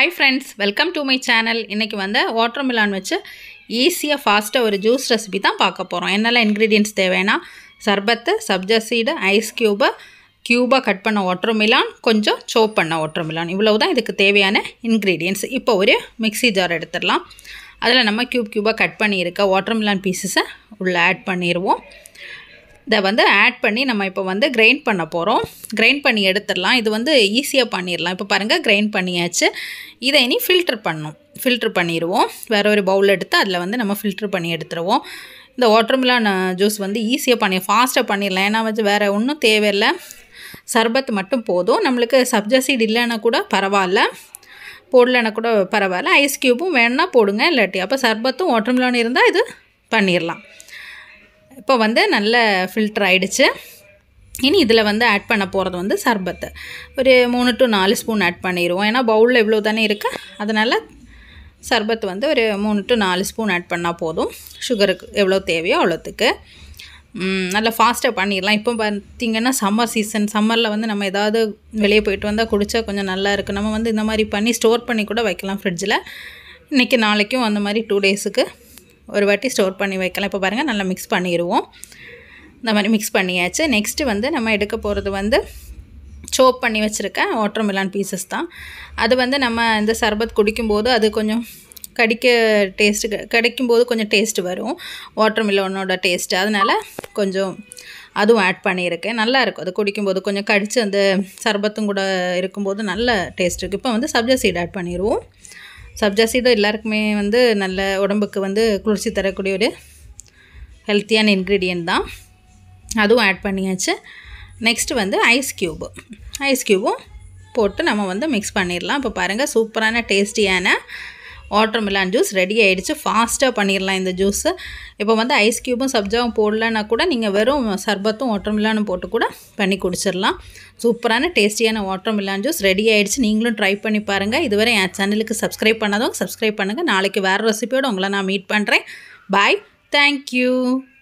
hi friends welcome to my channel இன்றைக்கி வந்து water Milan வச்சு ஈஸியாக ஃபாஸ்ட்டாக ஒரு ஜூஸ் ரெசிபி தான் பார்க்க போகிறோம் என்னெல்லாம் இன்க்ரீடியன்ட்ஸ் தேவைன்னா சர்பத்து சப்ஜா சீடு ஐஸ் க்யூபு க்யூபாக கட் பண்ண வாட்டர் மிலான் கொஞ்சம் சோப் பண்ண வாட்டர் மிலான் இவ்வளவு தான் இதுக்கு தேவையான இன்க்ரீடியன்ட்ஸ் இப்போ ஒரு மிக்ஸி ஜார் எடுத்துடலாம் அதில் நம்ம க்யூப் க்யூபாக கட் பண்ணியிருக்க வாட்டர் மிலான் பீசஸை உள்ளே ஆட் பண்ணிடுவோம் இதை வந்து ஆட் பண்ணி நம்ம இப்போ வந்து கிரைண்ட் பண்ண போகிறோம் கிரைண்ட் பண்ணி எடுத்துடலாம் இது வந்து ஈஸியாக பண்ணிடலாம் இப்போ பாருங்கள் கிரைண்ட் பண்ணியாச்சு இதை இனி ஃபில்டர் பண்ணணும் ஃபில்ட்ரு பண்ணிடுவோம் வேறு ஒரு பவுல் எடுத்து அதில் வந்து நம்ம ஃபில்ட்ரு பண்ணி எடுத்துருவோம் இந்த வாட்டர்மிலான் ஜூஸ் வந்து ஈஸியாக பண்ணி ஃபாஸ்ட்டாக பண்ணிடலாம் ஏன்னா வந்து வேறு ஒன்றும் தேவையில்லை சர்பத் மட்டும் போதும் நம்மளுக்கு சப்ஜா சீட் இல்லைன்னா கூட பரவாயில்ல போடலைன்னா கூட பரவாயில்ல ஐஸ் க்யூப்பும் வேணுன்னா போடுங்க இல்லாட்டி அப்போ சர்பத்தும் வாட்டர்மிலான் இருந்தால் இது பண்ணிடலாம் இப்போ வந்து நல்ல ஃபில்டர் ஆகிடுச்சு இனி இதில் வந்து ஆட் பண்ண போகிறது வந்து சர்பத்து ஒரு மூணு டு நாலு ஸ்பூன் ஆட் பண்ணிடுவோம் ஏன்னா பவுலில் இவ்வளோ தானே இருக்குது அதனால் சர்பத் வந்து ஒரு மூணு டு நாலு ஸ்பூன் ஆட் பண்ணால் போதும் சுகருக்கு எவ்வளோ தேவையோ அவ்வளோத்துக்கு நல்லா ஃபாஸ்ட்டாக பண்ணிடலாம் இப்போ பார்த்திங்கன்னா சம்மர் சீசன் சம்மரில் வந்து நம்ம ஏதாவது வெளியே போயிட்டு வந்தால் குடித்தா கொஞ்சம் நல்லா இருக்குது நம்ம வந்து இந்த மாதிரி பண்ணி ஸ்டோர் பண்ணி கூட வைக்கலாம் ஃப்ரிட்ஜில் இன்றைக்கி நாளைக்கும் அந்த மாதிரி டூ டேஸுக்கு ஒரு வாட்டி ஸ்டோர் பண்ணி வைக்கலாம் இப்போ பாருங்கள் நல்லா மிக்ஸ் பண்ணிடுவோம் இந்த மாதிரி மிக்ஸ் பண்ணியாச்சு நெக்ஸ்ட்டு வந்து நம்ம எடுக்க போகிறது வந்து சோப் பண்ணி வச்சுருக்க வாட்டர் மிலான் பீசஸ் தான் அது வந்து நம்ம இந்த சர்பத் குடிக்கும்போது அது கொஞ்சம் கடிக்க டேஸ்ட்டு கிடைக்கும்போது கொஞ்சம் டேஸ்ட்டு வரும் வாட்டர் மிலனோட டேஸ்ட்டு அதனால் கொஞ்சம் அதுவும் ஆட் பண்ணியிருக்கேன் நல்லா இருக்கும் அது குடிக்கும்போது கொஞ்சம் கடித்து அந்த சர்பத்தும் கூட இருக்கும்போது நல்ல டேஸ்ட் இருக்குது இப்போ வந்து சப்ஜா சீட் ஆட் பண்ணிடுவோம் சப்ஜா சீடு எல்லாருக்குமே வந்து நல்ல உடம்புக்கு வந்து குளிர்ச்சி தரக்கூடிய ஒரு ஹெல்த்தியான இன்க்ரீடியன்ட் தான் அதுவும் ஆட் பண்ணியாச்சு நெக்ஸ்ட்டு வந்து ஐஸ் க்யூபு ஐஸ் க்யூபும் போட்டு நம்ம வந்து மிக்ஸ் பண்ணிடலாம் இப்போ பாருங்கள் சூப்பரான டேஸ்டியான வாட்டர் மிலான் ஜூஸ் ரெடி ஆகிடுச்சு ஃபாஸ்ட்டாக பண்ணிடலாம் இந்த ஜூஸு இப்போ வந்து ஐஸ் க்யூபும் சப்ஜாவும் போடலன்னா கூட நீங்கள் வெறும் சர்பத்தும் வாட்டர் மிலானும் போட்டு கூட பண்ணி குடிச்சிடலாம் சூப்பரான டேஸ்டியான வாட்டர் மிலான் ஜூஸ் ரெடி ஆகிடுச்சு நீங்களும் ட்ரை பண்ணி பாருங்கள் இதுவரை என் சேனலுக்கு சப்ஸ்கிரைப் பண்ணாதவங்க சப்ஸ்கிரைப் பண்ணுங்கள் நாளைக்கு வேறு ரெசிபியோடு உங்களை நான் மீட் பண்ணுறேன் பாய் தேங்க்யூ